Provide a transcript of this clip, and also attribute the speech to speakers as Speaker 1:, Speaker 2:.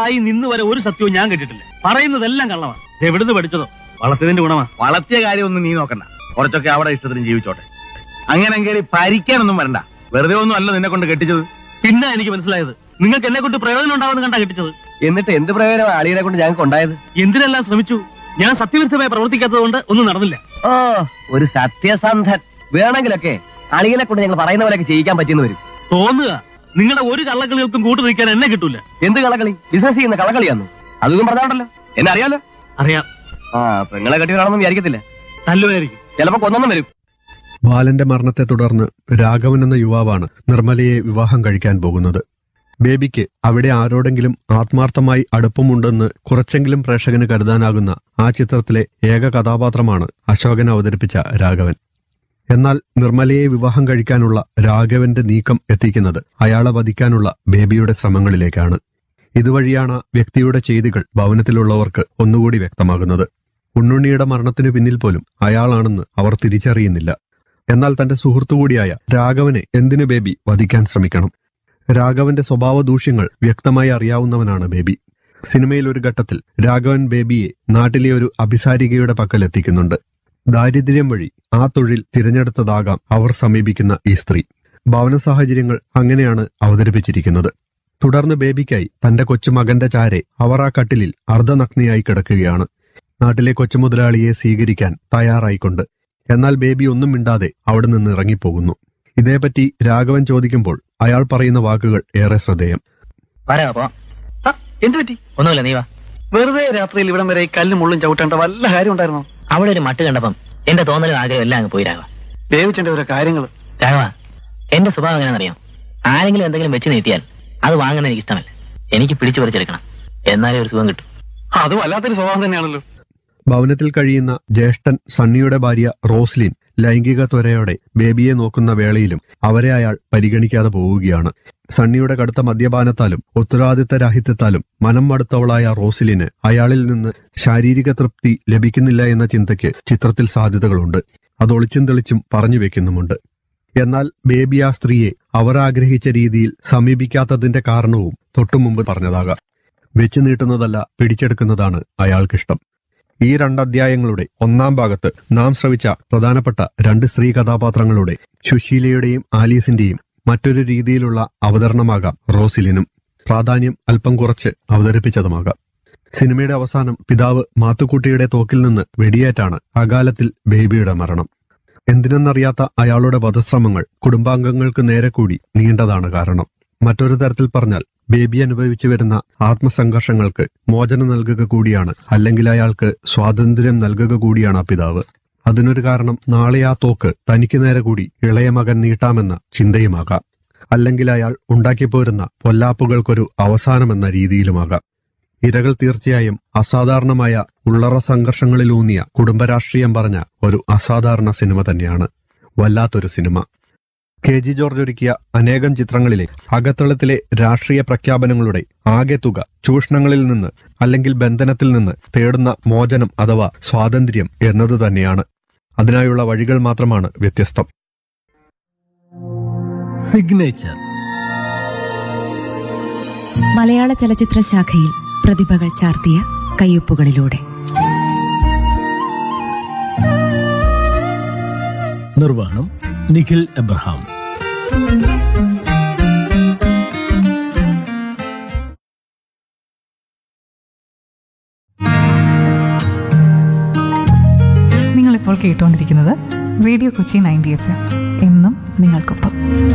Speaker 1: നാളായി നിന്ന് വരെ ഒരു സത്യവും ഞാൻ കേട്ടിട്ടില്ല പറയുന്നതെല്ലാം കള്ളമാണ് എവിടുന്ന് പഠിച്ചതോ വളർത്തിയതിന്റെ ഗുണമാ
Speaker 2: വളർത്തിയ കാര്യമൊന്നും നീ നോക്കണ്ട കുറച്ചൊക്കെ അവിടെ ഇഷ്ടത്തിന് ജീവിച്ചോട്ടെ അങ്ങനെ കയറി ഭരിക്കാനൊന്നും വരണ്ട വെറുതെ ഒന്നും അല്ല നിന്നെ കൊണ്ട് കെട്ടിച്ചത്
Speaker 1: പിന്നെ എനിക്ക് മനസ്സിലായത് നിങ്ങൾക്ക് എന്നെ കൊണ്ട് പ്രയോജനം ഉണ്ടാവുമെന്ന് കണ്ടാ കെട്ടിച്ചത്
Speaker 3: എന്നിട്ട് എന്ത് പ്രയോജനം അളിയനെ കൊണ്ട് ഞങ്ങൾക്ക് ഉണ്ടായത്
Speaker 1: എന്തിനെല്ലാം ശ്രമിച്ചു ഞാൻ സത്യവിരുദ്ധമായി പ്രവർത്തിക്കാത്തത് കൊണ്ട് ഒന്നും നടന്നില്ല
Speaker 3: ഓ ഒരു സത്യസന്ധൻ വേണമെങ്കിലൊക്കെ അളിയനെ കൊണ്ട് ഞങ്ങൾ പറയുന്ന പോലെയൊക്കെ ചെയ്യിക്കാൻ പറ്റിയെന്ന് വരും
Speaker 1: തോന്നുക നിങ്ങളുടെ ഒരു കള്ളക്കളികൾക്കും കൂട്ടു നിൽക്കാൻ എന്നെ കിട്ടൂല
Speaker 3: എന്ത് കളകളി ബിസിനസ് ചെയ്യുന്ന കളകളിയാന്നു അതൊന്നും പറഞ്ഞാണ്ടല്ലോ എന്നെ അറിയാലോ
Speaker 1: അറിയാം
Speaker 3: ആ പെങ്ങളെ കെട്ടിയതാണെന്നും വിചാരിക്കത്തില്ല
Speaker 1: തല്ലുമായിരിക്കും
Speaker 3: ചിലപ്പോ കൊന്നൊന്നും വരും
Speaker 4: ബാലന്റെ മരണത്തെ തുടർന്ന് രാഘവൻ എന്ന യുവാവാണ് നിർമ്മലയെ വിവാഹം കഴിക്കാൻ പോകുന്നത് ബേബിക്ക് അവിടെ ആരോടെങ്കിലും ആത്മാർത്ഥമായി അടുപ്പമുണ്ടെന്ന് കുറച്ചെങ്കിലും പ്രേക്ഷകന് കരുതാനാകുന്ന ആ ചിത്രത്തിലെ ഏക കഥാപാത്രമാണ് അശോകൻ അവതരിപ്പിച്ച രാഘവൻ എന്നാൽ നിർമ്മലയെ വിവാഹം കഴിക്കാനുള്ള രാഘവന്റെ നീക്കം എത്തിക്കുന്നത് അയാളെ വധിക്കാനുള്ള ബേബിയുടെ ശ്രമങ്ങളിലേക്കാണ് ഇതുവഴിയാണ് വ്യക്തിയുടെ ചെയ്തികൾ ഭവനത്തിലുള്ളവർക്ക് ഒന്നുകൂടി വ്യക്തമാകുന്നത് ഉണ്ണുണ്ണിയുടെ മരണത്തിനു പിന്നിൽ പോലും അയാളാണെന്ന് അവർ തിരിച്ചറിയുന്നില്ല എന്നാൽ തന്റെ സുഹൃത്തുകൂടിയായ രാഘവനെ എന്തിനു ബേബി വധിക്കാൻ ശ്രമിക്കണം രാഘവന്റെ സ്വഭാവ ദൂഷ്യങ്ങൾ വ്യക്തമായി അറിയാവുന്നവനാണ് ബേബി സിനിമയിൽ ഒരു ഘട്ടത്തിൽ രാഘവൻ ബേബിയെ നാട്ടിലെ ഒരു അഭിസാരികയുടെ പക്കൽ എത്തിക്കുന്നുണ്ട് ദാരിദ്ര്യം വഴി ആ തൊഴിൽ തിരഞ്ഞെടുത്തതാകാം അവർ സമീപിക്കുന്ന ഈ സ്ത്രീ ഭവന സാഹചര്യങ്ങൾ അങ്ങനെയാണ് അവതരിപ്പിച്ചിരിക്കുന്നത് തുടർന്ന് ബേബിക്കായി തന്റെ കൊച്ചുമകന്റെ ചാരെ അവർ ആ കട്ടിലിൽ അർദ്ധനഗ്നിയായി കിടക്കുകയാണ് നാട്ടിലെ കൊച്ചുമുതലാളിയെ സ്വീകരിക്കാൻ തയ്യാറായിക്കൊണ്ട് എന്നാൽ ബേബി ഒന്നും മിണ്ടാതെ അവിടെ നിന്ന് ഇറങ്ങിപ്പോകുന്നു ഇതേപ്പറ്റി രാഘവൻ ചോദിക്കുമ്പോൾ അയാൾ പറയുന്ന വാക്കുകൾ ഏറെ ശ്രദ്ധേയം
Speaker 3: വരാ അപ്പൊ
Speaker 2: എന്ത് പറ്റി
Speaker 3: ഒന്നുമില്ല നീ വാ
Speaker 2: വെറുതെ രാത്രിയിൽ ഇവിടം വരെ ഈ കല്ലും മുള്ളും ചവിട്ടേണ്ട വല്ല കാര്യം ഉണ്ടായിരുന്നോ
Speaker 3: അവിടെ ഒരു മട്ട് കണ്ടപ്പം എന്റെ തോന്നലും ആഗ്രഹം എല്ലാം അങ്ങ് പോയി രാഘവ
Speaker 2: ദേവിച്ചന്റെ ഓരോ കാര്യങ്ങൾ
Speaker 3: രാഘവ എന്റെ സ്വഭാവം എങ്ങനെയാണെന്നറിയാം ആരെങ്കിലും എന്തെങ്കിലും വെച്ച് നീട്ടിയാൽ അത് വാങ്ങുന്നത് എനിക്ക് ഇഷ്ടമല്ല എനിക്ക് പിടിച്ചു പറിച്ചെടുക്കണം എന്നാലേ ഒരു സുഖം കിട്ടും
Speaker 2: അതും വല്ലാത്തൊരു സ്വഭാവം തന്നെയാണല്ലോ
Speaker 4: ഭവനത്തിൽ കഴിയുന്ന ജ്യേഷ്ഠൻ സണ്ണിയുടെ ഭാര്യ റോസ്ലിൻ ലൈംഗിക ത്വരയോടെ ബേബിയെ നോക്കുന്ന വേളയിലും അവരെ അയാൾ പരിഗണിക്കാതെ പോവുകയാണ് സണ്ണിയുടെ കടുത്ത മദ്യപാനത്താലും ഉത്തരവാദിത്തരാഹിത്യത്താലും മനം മടുത്തവളായ റോസ്ലിന് അയാളിൽ നിന്ന് ശാരീരിക തൃപ്തി ലഭിക്കുന്നില്ല എന്ന ചിന്തയ്ക്ക് ചിത്രത്തിൽ സാധ്യതകളുണ്ട് അത് ഒളിച്ചും തെളിച്ചും പറഞ്ഞു വെക്കുന്നുമുണ്ട് എന്നാൽ ബേബി ആ സ്ത്രീയെ അവർ ആഗ്രഹിച്ച രീതിയിൽ സമീപിക്കാത്തതിന്റെ കാരണവും തൊട്ടുമുമ്പ് പറഞ്ഞതാകാം വെച്ചു നീട്ടുന്നതല്ല പിടിച്ചെടുക്കുന്നതാണ് അയാൾക്കിഷ്ടം ഈ രണ്ട് അധ്യായങ്ങളുടെ ഒന്നാം ഭാഗത്ത് നാം ശ്രവിച്ച പ്രധാനപ്പെട്ട രണ്ട് സ്ത്രീ കഥാപാത്രങ്ങളുടെ സുശീലയുടെയും ആലീസിന്റെയും മറ്റൊരു രീതിയിലുള്ള അവതരണമാകാം റോസിലിനും പ്രാധാന്യം അല്പം കുറച്ച് അവതരിപ്പിച്ചതുമാകാം സിനിമയുടെ അവസാനം പിതാവ് മാത്തുക്കുട്ടിയുടെ തോക്കിൽ നിന്ന് വെടിയേറ്റാണ് അകാലത്തിൽ ബേബിയുടെ മരണം എന്തിനെന്നറിയാത്ത അയാളുടെ വധശ്രമങ്ങൾ കുടുംബാംഗങ്ങൾക്ക് നേരെ കൂടി നീണ്ടതാണ് കാരണം മറ്റൊരു തരത്തിൽ പറഞ്ഞാൽ ബേബി അനുഭവിച്ചു വരുന്ന ആത്മസംഘർഷങ്ങൾക്ക് മോചനം നൽകുക കൂടിയാണ് അല്ലെങ്കിൽ അയാൾക്ക് സ്വാതന്ത്ര്യം നൽകുക കൂടിയാണ് ആ പിതാവ് അതിനൊരു കാരണം നാളെ ആ തോക്ക് തനിക്ക് നേരെ കൂടി ഇളയ മകൻ നീട്ടാമെന്ന ചിന്തയുമാകാം അല്ലെങ്കിൽ അയാൾ ഉണ്ടാക്കിപ്പോരുന്ന പൊല്ലാപ്പുകൾക്കൊരു അവസാനമെന്ന രീതിയിലുമാകാം ഇരകൾ തീർച്ചയായും അസാധാരണമായ ഉള്ളറ സംഘർഷങ്ങളിലൂന്നിയ കുടുംബരാഷ്ട്രീയം പറഞ്ഞ ഒരു അസാധാരണ സിനിമ തന്നെയാണ് വല്ലാത്തൊരു സിനിമ കെ ജി ജോർജ് ഒരുക്കിയ അനേകം ചിത്രങ്ങളിലെ അകത്തളത്തിലെ രാഷ്ട്രീയ പ്രഖ്യാപനങ്ങളുടെ ആകെ തുക ചൂഷണങ്ങളിൽ നിന്ന് അല്ലെങ്കിൽ ബന്ധനത്തിൽ നിന്ന് തേടുന്ന മോചനം അഥവാ സ്വാതന്ത്ര്യം എന്നത് തന്നെയാണ് അതിനായുള്ള വഴികൾ മാത്രമാണ് വ്യത്യസ്തം
Speaker 1: സിഗ്നേച്ചർ
Speaker 5: മലയാള ചലച്ചിത്ര ശാഖയിൽ പ്രതിഭകൾ ചാർത്തിയ കയ്യൊപ്പുകളിലൂടെ
Speaker 6: നിർവഹണം നിഖിൽ എബ്രഹാം
Speaker 7: നിങ്ങളിപ്പോൾ കേട്ടുകൊണ്ടിരിക്കുന്നത് radio Kochi ninety F M എന്നും നിങ്ങൾക്കൊപ്പം